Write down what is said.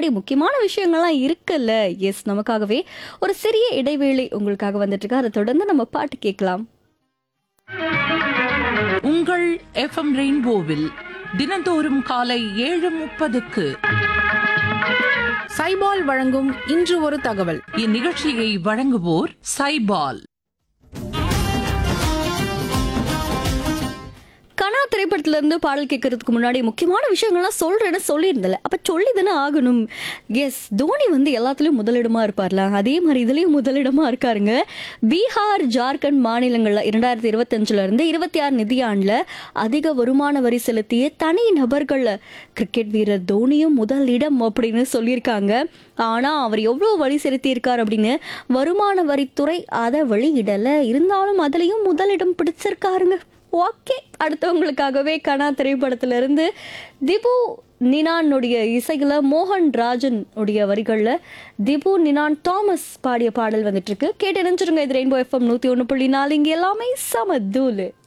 முன்னாடி முக்கியமான விஷயங்கள்லாம் இருக்குல்ல எஸ் நமக்காகவே ஒரு சிறிய இடைவேளை உங்களுக்காக வந்துட்டு இருக்கு அதை தொடர்ந்து நம்ம பாட்டு கேட்கலாம் உங்கள் எஃப்எம் ரெயின்போவில் தினந்தோறும் காலை ஏழு முப்பதுக்கு சைபால் வழங்கும் இன்று ஒரு தகவல் இந்நிகழ்ச்சியை வழங்குவோர் சைபால் கனா திரைப்படத்துல இருந்து பாடல் கேட்கறதுக்கு முன்னாடி முக்கியமான விஷயங்கள்லாம் சொல்றேன்னு சொல்லியிருந்தல அப்ப சொல்லி தானே ஆகணும் எஸ் தோனி வந்து எல்லாத்துலயும் முதலிடமா இருப்பார்ல அதே மாதிரி இதுலயும் முதலிடமா இருக்காருங்க பீகார் ஜார்க்கண்ட் மாநிலங்கள்ல இரண்டாயிரத்தி இருபத்தஞ்சுல இருந்து இருபத்தி ஆறு நிதியாண்டுல அதிக வருமான வரி செலுத்திய தனி நபர்கள்ல கிரிக்கெட் வீரர் தோனியும் முதலிடம் அப்படின்னு சொல்லியிருக்காங்க ஆனா அவர் எவ்வளவு வரி செலுத்தியிருக்கார் அப்படின்னு வருமான வரித்துறை அதை வெளியிடல இருந்தாலும் அதுலயும் முதலிடம் பிடிச்சிருக்காருங்க ஓகே அடுத்தவங்களுக்காகவே கனா திரைப்படத்துல இருந்து திபு நினானுடைய இசையில மோகன் ராஜன் உடைய வரிகள்ல திபு நினான் தாமஸ் பாடிய பாடல் வந்துட்டு இருக்கு கேட்டு நினைச்சிருங்க இது ரெயின்போ எஃப்எம் நூத்தி ஒன்று புள்ளி நாலு இங்க எல்லாமே சம தூளு